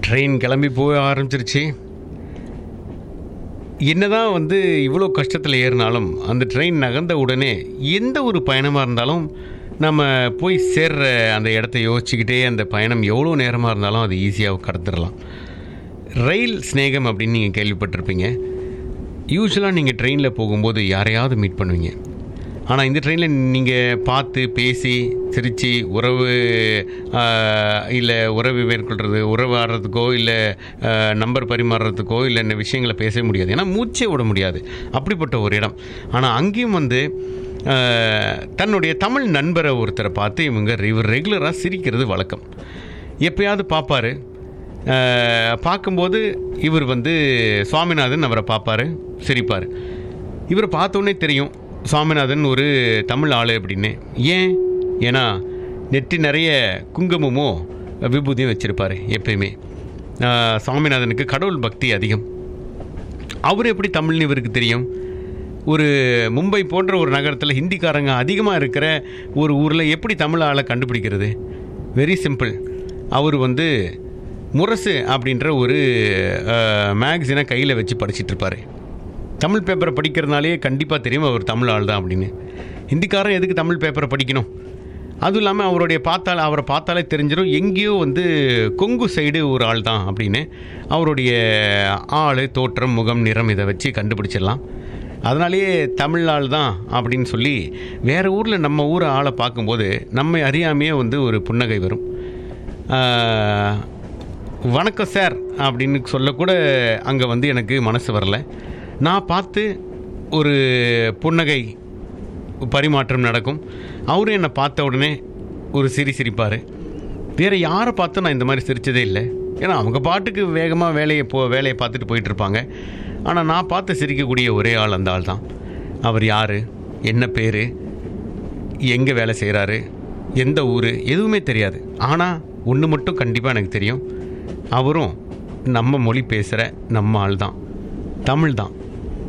train கிளம்பி போக ஆரம்பிச்சிருச்சு என்னதான் வந்து இவ்வளோ கஷ்டத்தில் ஏறினாலும் அந்த ட்ரெயின் நகர்ந்த உடனே எந்த ஒரு பயணமாக இருந்தாலும் நம்ம போய் சேர்ற அந்த இடத்த யோசிச்சுக்கிட்டே அந்த பயணம் எவ்வளோ நேரமாக இருந்தாலும் அது ஈஸியாக கடந்துடலாம் ரயில் ஸ்நேகம் அப்படின்னு நீங்கள் கேள்விப்பட்டிருப்பீங்க யூஸ்வலாக நீங்கள் ட்ரெயினில் போகும்போது யாரையாவது மீட் பண்ணுவீங்க ஆனால் இந்த ட்ரெயினில் நீங்கள் பார்த்து பேசி சிரித்து உறவு இல்லை உறவு மேற்கொள்கிறது உறவு ஆடுறதுக்கோ இல்லை நம்பர் பரிமாறுறதுக்கோ இல்லை இந்த விஷயங்களை பேச முடியாது ஏன்னா மூச்சே விட முடியாது அப்படிப்பட்ட ஒரு இடம் ஆனால் அங்கேயும் வந்து ஆஹ், தன்னுடைய தமிழ் நண்பரை ஒருத்தரை பார்த்து இவங்க இவர் ரெகுலராக சிரிக்கிறது வழக்கம் எப்பயாவது பார்ப்பாரு ஆஹ், பார்க்கும்போது இவர் வந்து சுவாமிநாதன் அவரை பார்ப்பாரு சிரிப்பார் இவரை பார்த்தோன்னே தெரியும் சுவாமிநாதன் ஒரு தமிழ் ஆள் அப்படின்னு ஏன் ஏன்னா நெற்றி நிறைய குங்குமமோ விபூதியும் வச்சுருப்பார் எப்பயுமே ஆஹ், சுவாமிநாதனுக்கு கடவுள் பக்தி அதிகம் அவர் எப்படி தமிழ்னு இவருக்கு தெரியும் ஒரு மும்பை போன்ற ஒரு நகரத்தில் ஹிந்திக்காரங்க அதிகமாக இருக்கிற ஒரு ஊரில் எப்படி தமிழ் ஆளை கண்டுபிடிக்கிறது வெரி சிம்பிள் அவர் வந்து முரசு அப்படின்ற ஒரு மேக்சினை கையில் வச்சு படிச்சிட்டு இருப்பாரு தமிழ் பேப்பரை படிக்கிறதுனாலே கண்டிப்பாக தெரியும் அவர் தமிழ் ஆள் தான் அப்படின்னு ஹிந்திக்காரன் எதுக்கு தமிழ் பேப்பரை படிக்கணும் அதுவும் இல்லாமல் அவருடைய பார்த்தால் அவரை பார்த்தாலே தெரிஞ்சிடும் எங்கேயோ வந்து கொங்கு சைடு ஒரு ஆள் தான் அப்படின்னு அவருடைய ஆள் தோற்றம் முகம் நிறம் இதை வச்சு கண்டுபிடிச்சிடலாம் அதனாலேயே தமிழ் ஆள் தான் அப்படின்னு சொல்லி வேறு ஊரில் நம்ம ஊர் ஆளை பார்க்கும்போது நம்மை அறியாமையே வந்து ஒரு புன்னகை வரும் ஆஹ், வணக்கம் சார் அப்படின்னு சொல்லக்கூட அங்கே வந்து எனக்கு மனசு வரல நான் பார்த்து ஒரு புன்னகை பரிமாற்றம் நடக்கும் அவரும் என்னை பார்த்த உடனே ஒரு சிரி சிரிப்பார் வேறு யாரை பார்த்தும் நான் இந்த மாதிரி சிரிச்சதே இல்லை ஏன்னா அவங்க பாட்டுக்கு வேகமாக வேலையை போ வேலையை பார்த்துட்டு போயிட்டு இருப்பாங்க ஆனால் நான் பார்த்து சிரிக்கக்கூடிய ஒரே ஆள் அந்த ஆள் தான் அவர் யார் என்ன பேர் எங்கே வேலை செய்கிறாரு எந்த ஊர் எதுவுமே தெரியாது ஆனால் ஒன்று மட்டும் கண்டிப்பாக எனக்கு தெரியும் அவரும் நம்ம மொழி பேசுகிற நம்ம ஆள் தான் தமிழ் தான்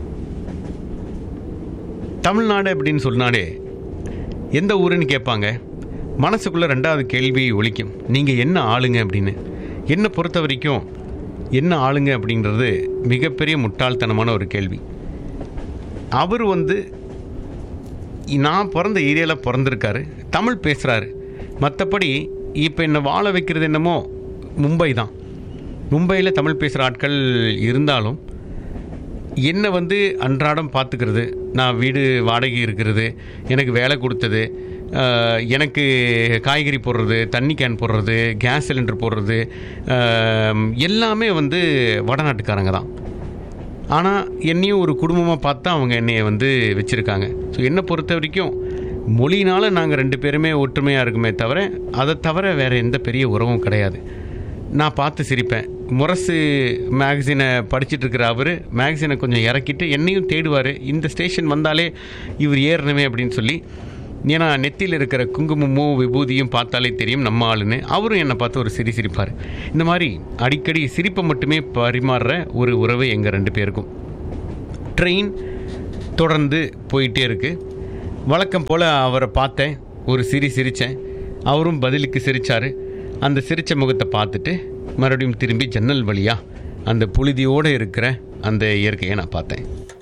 தமிழ்நாடு அப்படின்னு சொன்னாலே எந்த ஊருன்னு கேட்பாங்க மனசுக்குள்ளே ரெண்டாவது கேள்வி ஒலிக்கும் நீங்கள் என்ன ஆளுங்க அப்படின்னு என்னை பொறுத்த வரைக்கும் என்ன ஆளுங்க அப்படின்றது மிகப்பெரிய முட்டாள்தனமான ஒரு கேள்வி அவர் வந்து நான் பிறந்த ஏரியாவில் பிறந்திருக்காரு தமிழ் பேசுகிறாரு மற்றபடி இப்போ என்னை வாழ வைக்கிறது என்னமோ மும்பை தான் மும்பையில் தமிழ் பேசுகிற ஆட்கள் இருந்தாலும் என்னை வந்து அன்றாடம் பார்த்துக்கிறது நான் வீடு வாடகை இருக்கிறது எனக்கு வேலை கொடுத்தது ஆஹ், எனக்கு காய்கறி போடுறது தண்ணி கேன் போடுறது கேஸ் சிலிண்டர் போடுறது ஆஹ், எல்லாமே வந்து வடநாட்டுக்காரங்க தான் ஆனால் என்னையும் ஒரு குடும்பமாக பார்த்தா அவங்க என்னைய வந்து வச்சுருக்காங்க ஸோ என்னை பொறுத்த வரைக்கும் மொழியினால் நாங்கள் ரெண்டு பேருமே ஒற்றுமையாக இருக்குமே தவிர அதை தவிர வேறு எந்த பெரிய உறவும் கிடையாது நான் பார்த்து சிரிப்பேன் முரசு மேகசினை படிச்சிட்டு இருக்கிற அவர் மேகசினை கொஞ்சம் இறக்கிட்டு என்னையும் தேடுவார் இந்த ஸ்டேஷன் வந்தாலே இவர் ஏறணுமே அப்படின்னு சொல்லி ஏன்னா நெத்தியில் இருக்கிற குங்குமமும் விபூதியும் பார்த்தாலே தெரியும் நம்ம ஆளுன்னு அவரும் என்னை பார்த்து ஒரு சிரி சிரிப்பார் இந்த மாதிரி அடிக்கடி சிரிப்பை மட்டுமே பரிமாறுற ஒரு உறவு எங்கள் ரெண்டு பேருக்கும் ட்ரெயின் தொடர்ந்து போயிட்டே இருக்கு வழக்கம் போல் அவரை பார்த்தேன் ஒரு சிரி சிரித்தேன் அவரும் பதிலுக்கு சிரித்தார் அந்த சிரித்த முகத்தை பார்த்துட்டு மறுபடியும் திரும்பி ஜன்னல் வழியாக அந்த புழுதியோடு இருக்கிற அந்த இயற்கையை நான் பார்த்தேன்